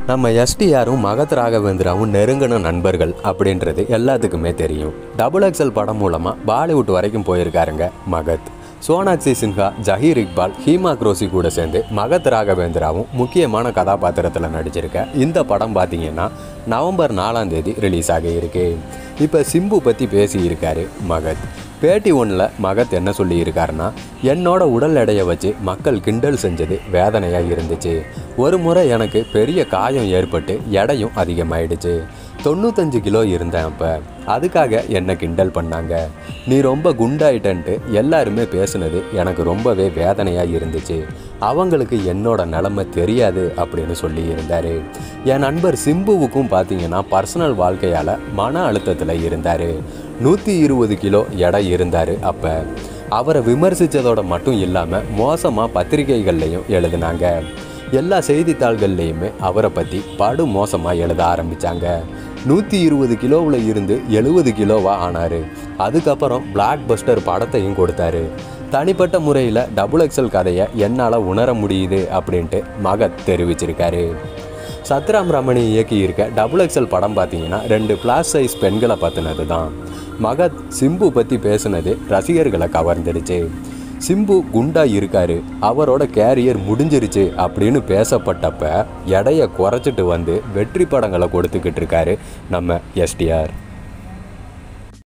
நம்ம எஸ்டிஆரும் மகத் ராகவேந்திராவும் நெருங்கின நண்பர்கள் அப்படின்றது எல்லாத்துக்குமே தெரியும் டபுள் எக்ஸல் படம் மூலமாக பாலிவுட் வரைக்கும் போயிருக்காருங்க மகத் சோனாக்ஷி சின்ஹா ஜஹீர் இக்பால் ஹீமா குரோசி கூட சேர்ந்து மகத் ராகவேந்திராவும் முக்கியமான கதாபாத்திரத்தில் நடிச்சிருக்க இந்த படம் பார்த்தீங்கன்னா நவம்பர் நாலாம் தேதி ரிலீஸ் ஆகி இருக்கு இப்போ சிம்பு பற்றி பேசியிருக்காரு மகத் பேட்டி ஒன்றில் மகத் என்ன சொல்லியிருக்காருன்னா என்னோட உடல் எடையை வச்சு மக்கள் கிண்டல் செஞ்சது வேதனையாக இருந்துச்சு ஒரு முறை எனக்கு பெரிய காயம் ஏற்பட்டு எடையும் அதிகமாயிடுச்சு தொண்ணூத்தஞ்சு கிலோ இருந்தேன் அப்போ அதுக்காக என்னை கிண்டல் பண்ணாங்க நீ ரொம்ப குண்டாயிட்டன்ட்டு எல்லாருமே பேசுனது எனக்கு ரொம்பவே வேதனையாக இருந்துச்சு அவங்களுக்கு என்னோட நிலமை தெரியாது அப்படின்னு சொல்லி இருந்தார் என் நண்பர் சிம்புவுக்கும் பார்த்தீங்கன்னா பர்சனல் வாழ்க்கையால் மன அழுத்தத்தில் இருந்தார் நூற்றி இருபது கிலோ எடை இருந்தார் அப்போ அவரை விமர்சித்ததோட மட்டும் இல்லாமல் மோசமாக பத்திரிகைகள்லையும் எழுதினாங்க எல்லா செய்தித்தாள்கள்லையுமே அவரை பற்றி படு மோசமாக எழுத ஆரம்பித்தாங்க நூற்றி இருபது கிலோவில் இருந்து எழுபது கிலோவாக ஆனார் அதுக்கப்புறம் பிளாக் பஸ்டர் படத்தையும் கொடுத்தாரு தனிப்பட்ட முறையில் டபுள் எக்ஸல் கதையை என்னால் உணர முடியுது அப்படின்ட்டு மகத் தெரிவிச்சிருக்காரு சத்ராம் ரமணி இயக்கி இருக்க டபுள் எக்ஸல் படம் பார்த்தீங்கன்னா ரெண்டு பிளாஸ் சைஸ் பெண்களை பற்றினது தான் மகத் சிம்பு பற்றி பேசுனது ரசிகர்களை கவர்ந்துடுச்சு சிம்பு குண்டா இருக்காரு அவரோட கேரியர் முடிஞ்சிருச்சு அப்படின்னு பேசப்பட்டப்ப எடையை குறைச்சிட்டு வந்து வெற்றி படங்களை கொடுத்துக்கிட்டு இருக்காரு நம்ம எஸ்டிஆர்